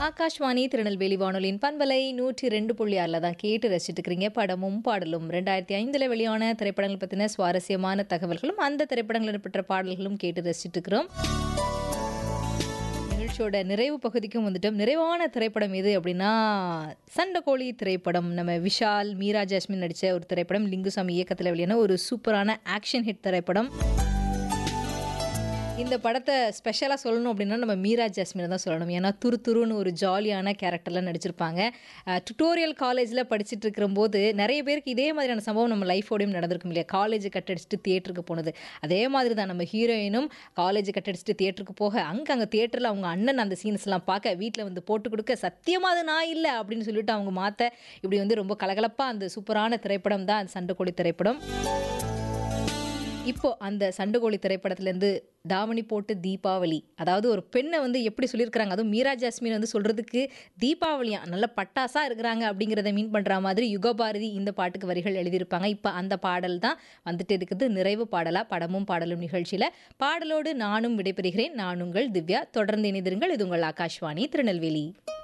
ஆகாஷ்வாணி திருநெல்வேலி வானொலியின் பண்பலை நூற்றி ரெண்டு புள்ளி ஆறில் தான் கேட்டு ரசிச்சுட்டு இருக்கிறீங்க படமும் பாடலும் ரெண்டாயிரத்தி ஐந்தில் வெளியான திரைப்படங்கள் பற்றின சுவாரஸ்யமான தகவல்களும் அந்த திரைப்படங்களில் பெற்ற பாடல்களும் கேட்டு ரசிச்சுட்டு இருக்கிறோம் நிகழ்ச்சியோட நிறைவு பகுதிக்கும் வந்துட்டோம் நிறைவான திரைப்படம் எது அப்படின்னா சண்டைக்கோழி திரைப்படம் நம்ம விஷால் மீரா ஜாஸ்மின் நடித்த ஒரு திரைப்படம் லிங்குசாமி இயக்கத்தில் வெளியான ஒரு சூப்பரான ஆக்ஷன் ஹிட் திரைப்படம் இந்த படத்தை ஸ்பெஷலாக சொல்லணும் அப்படின்னா நம்ம மீரா ஜாஸ்மினை தான் சொல்லணும் ஏன்னா துரு துருன்னு ஒரு ஜாலியான கேரக்டர்லாம் நடிச்சிருப்பாங்க டுட்டோரியல் காலேஜில் படிச்சுட்டு இருக்கிறபோது நிறைய பேருக்கு இதே மாதிரியான சம்பவம் நம்ம லைஃபோடையும் நடந்திருக்கும் இல்லையா காலேஜ் கட்டடிச்சிட்டு தியேட்டருக்கு போனது அதே மாதிரி தான் நம்ம ஹீரோயினும் காலேஜ் கட்டடிச்சிட்டு தியேட்டருக்கு போக அங்கே அங்கே தியேட்டரில் அவங்க அண்ணன் அந்த சீன்ஸ்லாம் பார்க்க வீட்டில் வந்து போட்டு கொடுக்க சத்தியமாக அது நான் இல்லை அப்படின்னு சொல்லிட்டு அவங்க மாற்ற இப்படி வந்து ரொம்ப கலகலப்பாக அந்த சூப்பரான திரைப்படம் தான் அந்த சண்டைக்கோழி திரைப்படம் இப்போ அந்த சண்டுகோழி திரைப்படத்துலேருந்து தாவணி போட்டு தீபாவளி அதாவது ஒரு பெண்ணை வந்து எப்படி சொல்லியிருக்கிறாங்க அதுவும் மீரா ஜாஸ்மின் வந்து சொல்கிறதுக்கு தீபாவளியா நல்ல பட்டாசா இருக்கிறாங்க அப்படிங்கிறத மீன் பண்ணுற மாதிரி யுகபாரதி இந்த பாட்டுக்கு வரிகள் எழுதியிருப்பாங்க இப்போ அந்த பாடல் தான் வந்துட்டு இருக்குது நிறைவு பாடலாக படமும் பாடலும் நிகழ்ச்சியில் பாடலோடு நானும் விடைபெறுகிறேன் நான் உங்கள் திவ்யா தொடர்ந்து இணைந்திருங்கள் இது உங்கள் ஆகாஷ்வாணி திருநெல்வேலி